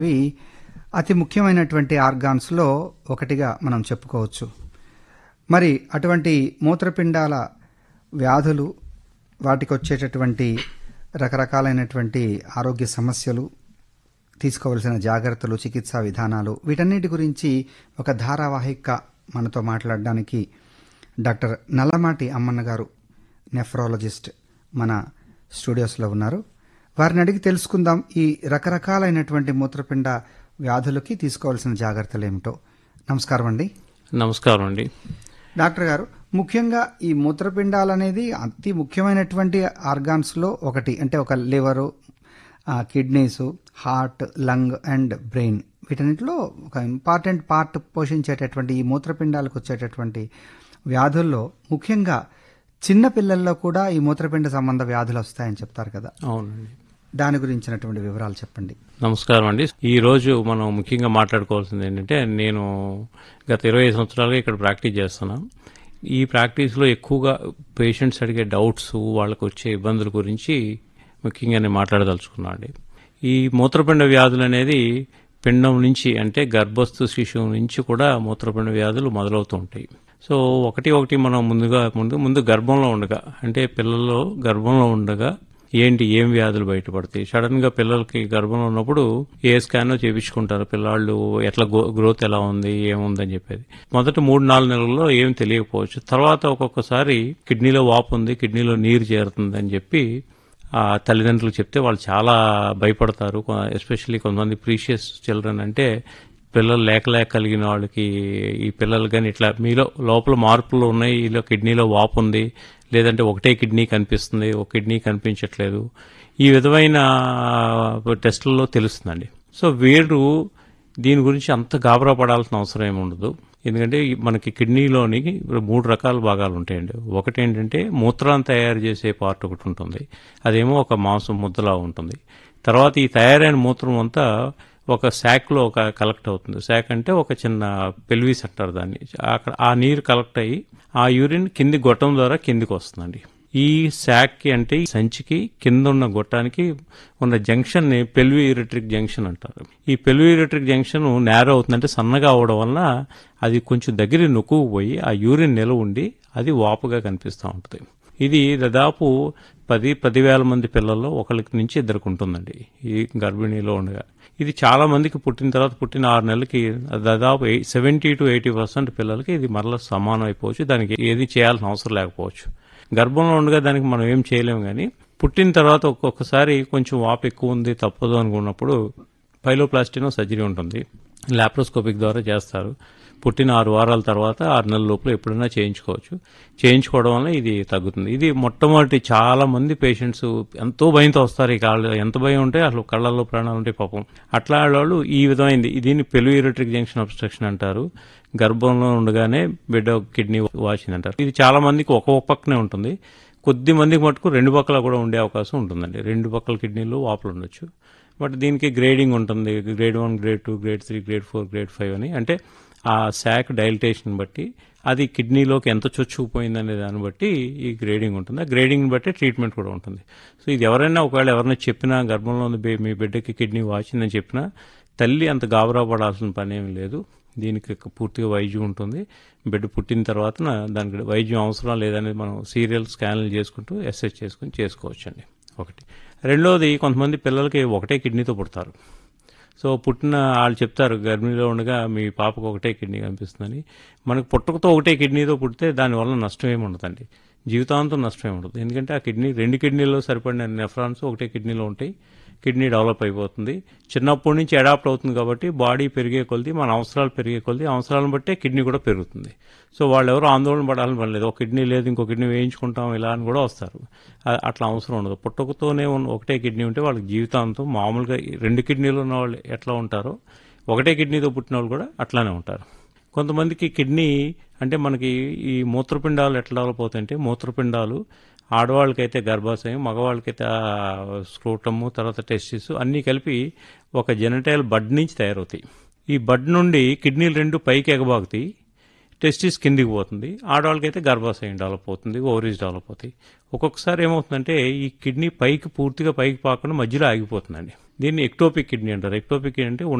ఇవి అతి ముఖ్యమైనటువంటి ఆర్గాన్స్లో ఒకటిగా మనం చెప్పుకోవచ్చు మరి అటువంటి మూత్రపిండాల వ్యాధులు వాటికి వచ్చేటటువంటి రకరకాలైనటువంటి ఆరోగ్య సమస్యలు తీసుకోవలసిన జాగ్రత్తలు చికిత్సా విధానాలు వీటన్నిటి గురించి ఒక ధారావాహిక మనతో మాట్లాడడానికి డాక్టర్ నల్లమాటి అమ్మన్న గారు నెఫ్రాలజిస్ట్ మన స్టూడియోస్లో ఉన్నారు వారిని అడిగి తెలుసుకుందాం ఈ రకరకాలైనటువంటి మూత్రపిండ వ్యాధులకి తీసుకోవాల్సిన జాగ్రత్తలు ఏమిటో నమస్కారం అండి నమస్కారం అండి డాక్టర్ గారు ముఖ్యంగా ఈ మూత్రపిండాలు అనేది అతి ముఖ్యమైనటువంటి ఆర్గాన్స్లో ఒకటి అంటే ఒక liver kidneys heart lung and brain వీటన్నిటిలో ఒక ఇంపార్టెంట్ పార్ట్ పోషించేటటువంటి ఈ మూత్రపిండాలకు వచ్చేటటువంటి వ్యాధుల్లో ముఖ్యంగా చిన్న పిల్లల్లో కూడా ఈ మూత్రపిండ సంబంధ వ్యాధులు వస్తాయని చెప్తారు కదా అవునండి దాని గురించినటువంటి వివరాలు చెప్పండి నమస్కారం అండి ఈ రోజు మనం ముఖ్యంగా మాట్లాడుకోవాల్సింది ఏంటంటే నేను గత ఇరవై ఐదు సంవత్సరాలుగా ఇక్కడ ప్రాక్టీస్ చేస్తున్నాను ఈ ప్రాక్టీస్లో ఎక్కువగా పేషెంట్స్ అడిగే డౌట్స్ వాళ్ళకు వచ్చే ఇబ్బందుల గురించి ముఖ్యంగా నేను మాట్లాడదలుచుకున్నాను అండి ఈ మూత్రపిండ వ్యాధులు అనేది పిండం నుంచి అంటే గర్భస్థ శిశువు నుంచి కూడా మూత్రపిండ వ్యాధులు మొదలవుతూ ఉంటాయి సో ఒకటి ఒకటి మనం ముందుగా ముందు ముందు గర్భంలో ఉండగా అంటే పిల్లల్లో గర్భంలో ఉండగా ఏంటి ఏం వ్యాధులు బయటపడతాయి సడన్ గా పిల్లలకి గర్భంలో ఉన్నప్పుడు ఏ స్కాన్ చేపించుకుంటారు పిల్లాళ్ళు ఎట్లా గ్రోత్ ఎలా ఉంది ఏముందని చెప్పేది మొదటి మూడు నాలుగు నెలల్లో ఏం తెలియకపోవచ్చు తర్వాత ఒక్కొక్కసారి కిడ్నీలో వాపు ఉంది కిడ్నీలో నీరు చేరుతుంది అని చెప్పి ఆ తల్లిదండ్రులు చెప్తే వాళ్ళు చాలా భయపడతారు ఎస్పెషల్లీ కొంతమంది ప్రీషియస్ చిల్డ్రన్ అంటే పిల్లలు లేక లేక కలిగిన వాళ్ళకి ఈ పిల్లలు కానీ ఇట్లా మీలో లోపల మార్పులు ఉన్నాయి ఇలా కిడ్నీలో వాపు ఉంది లేదంటే ఒకటే కిడ్నీ కనిపిస్తుంది ఒక కిడ్నీ కనిపించట్లేదు ఈ విధమైన టెస్టుల్లో తెలుస్తుందండి సో వీరు దీని గురించి అంత గాబరా పడాల్సిన అవసరం ఏమి ఉండదు ఎందుకంటే ఈ మనకి కిడ్నీలోని మూడు రకాల భాగాలు ఉంటాయండి ఒకటి ఏంటంటే మూత్రాన్ని తయారు చేసే పార్ట్ ఒకటి ఉంటుంది అదేమో ఒక మాంసం ముద్దలా ఉంటుంది తర్వాత ఈ తయారైన మూత్రం అంతా ఒక శాక్లో ఒక కలెక్ట్ అవుతుంది శాక్ అంటే ఒక చిన్న పెల్వీస్ అంటారు దాన్ని అక్కడ ఆ నీరు కలెక్ట్ అయ్యి ఆ యూరిన్ కింది గొట్టం ద్వారా కిందికి వస్తుందండి ఈ శాక్కి అంటే ఈ సంచికి కింద ఉన్న గొట్టానికి ఉన్న జంక్షన్ ని పెల్వి యూరిట్రిక్ జంక్షన్ అంటారు ఈ పెల్వి యూరిట్రిక్ జంక్షన్ నేరో అవుతుందంటే సన్నగా అవడం వలన అది కొంచెం దగ్గర నొక్కుపోయి ఆ యూరిన్ నిలవ ఉండి అది వాపుగా కనిపిస్తూ ఉంటుంది ఇది దాదాపు పది పదివేల మంది పిల్లల్లో ఒకరికి నుంచి ఇద్దరికి ఉంటుందండి ఈ గర్భిణీలో ఉండగా ఇది చాలా మందికి పుట్టిన తర్వాత పుట్టిన ఆరు నెలలకి దాదాపు సెవెంటీ టు ఎయిటీ పర్సెంట్ పిల్లలకి ఇది మరలా సమానం అయిపోవచ్చు దానికి ఏది చేయాల్సిన అవసరం లేకపోవచ్చు గర్భంలో ఉండగా దానికి మనం ఏం చేయలేము కానీ పుట్టిన తర్వాత ఒక్కొక్కసారి కొంచెం వాపు ఎక్కువ ఉంది తప్పదు అనుకున్నప్పుడు పైలోప్లాస్టినో సర్జరీ ఉంటుంది లాప్రోస్కోపిక్ ద్వారా చేస్తారు పుట్టిన ఆరు వారాల తర్వాత ఆరు నెలల లోపల ఎప్పుడైనా చేయించుకోవచ్చు చేయించుకోవడం వల్ల ఇది తగ్గుతుంది ఇది మొట్టమొదటి చాలా మంది పేషెంట్స్ ఎంతో భయంతో వస్తారు ఈ కాళ్ళు ఎంత భయం ఉంటే అసలు కళ్ళల్లో ప్రాణాలు ఉంటాయి పాపం అట్లా వాళ్ళు ఈ విధమైంది దీన్ని పెలుయూరిట్రిక్ జంక్షన్ అబ్స్ట్రక్షన్ అంటారు గర్భంలో ఉండగానే బిడ్డ కిడ్నీ వాచింది అంటారు ఇది చాలా మందికి ఒక పక్కనే ఉంటుంది కొద్ది మందికి మటుకు రెండు పక్కల కూడా ఉండే అవకాశం ఉంటుందండి రెండు పక్కల కిడ్నీలు వాపులు ఉండొచ్చు బట్ దీనికి గ్రేడింగ్ ఉంటుంది grade one grade two grade three grade four grade five అని అంటే ఆ శాక్ డైల్టేషన్ బట్టి అది కిడ్నీలోకి ఎంత చొచ్చుకుపోయిందనే దాన్ని బట్టి ఈ గ్రేడింగ్ ఉంటుంది ఆ గ్రేడింగ్ బట్టి ట్రీట్మెంట్ కూడా ఉంటుంది సో ఇది ఎవరైనా ఒకవేళ ఎవరైనా చెప్పినా గర్భంలో ఉంది బే- మీ బిడ్డకి కిడ్నీ వాచిందని చెప్పినా తల్లి అంత గాబరా పడాల్సిన పని ఏమి లేదు దీనికి పూర్తిగా వైద్యం ఉంటుంది బిడ్డ పుట్టిన తర్వాత దానికి వైద్యం అవసరం లేదనేది మనం సీరియల్ స్కాన్లు చేసుకుంటూ ఎస్ఎస్ చేసుకుని చేసుకోవచ్చండి ఒకటి రెండోది కొంతమంది పిల్లలకి ఒకటే కిడ్నీతో పుడతారు సో పుట్టిన వాళ్ళు చెప్తారు గర్భిణీలో ఉండగా మీ పాపకు ఒకటే కిడ్నీ కనిపిస్తుందని మనకు పుట్టకతో ఒకటే కిడ్నీతో పుడితే దానివల్ల నష్టం ఏమి ఉండదండి జీవితాంతం నష్టం ఏమి ఉండదు ఎందుకంటే ఆ కిడ్నీ రెండు కిడ్నీలో సరిపడిన నెఫ్రాన్స్ ఒకటే కిడ్నీలో ఉంటాయి కిడ్నీ డెవలప్ అయిపోతుంది చిన్నప్పటి నుంచి అడాప్ట్ అవుతుంది కాబట్టి బాడీ పెరిగే కొలది మన అవసరాలు పెరిగే కొలది అవసరాలను బట్టే కిడ్నీ కూడా పెరుగుతుంది సో వాళ్ళు ఎవరు ఆందోళన పడాలని పని లేదు ఒక కిడ్నీ లేదు ఇంకో కిడ్నీ వేయించుకుంటాం ఇలా అని కూడా వస్తారు అ- అట్లా అవసరం ఉండదు పుట్టకతోనే ఉన్న ఒకటే కిడ్నీ ఉంటే వాళ్ళకి జీవితాంతం మామూలుగా ఈ రెండు కిడ్నీలు ఉన్న వాళ్ళు ఎట్లా ఉంటారో ఒకటే కిడ్నీతో పుట్టిన వాళ్ళు కూడా అట్లానే ఉంటారు కొంతమందికి కిడ్నీ అంటే మనకి ఈ మూత్రపిండాలు ఎట్లా డెవలప్ అవుతాయంటే మూత్రపిండాలు ఆడవాళ్ళకైతే గర్భాశయం మగవాళ్ళకైతే స్క్రోటము తర్వాత టెస్టిస్ అన్నీ కలిపి ఒక జెనటైల్ బడ్ నుంచి తయారవుతాయి ఈ బడ్ నుండి కిడ్నీలు రెండు పైకి ఎగబాగుతాయి టెస్టిస్ కిందికి పోతుంది ఆడవాళ్ళకైతే గర్భాశయం డెవలప్ అవుతుంది ఓవరీస్ డెవలప్ అవుతాయి ఒక్కొక్కసారి ఏమవుతుందంటే ఈ కిడ్నీ పైకి పూర్తిగా పైకి పాకుండా మధ్యలో ఆగిపోతుందండి దీన్ని ఎక్టోపిక్ కిడ్నీ అంటారు ఎక్టోపిక్ అంటే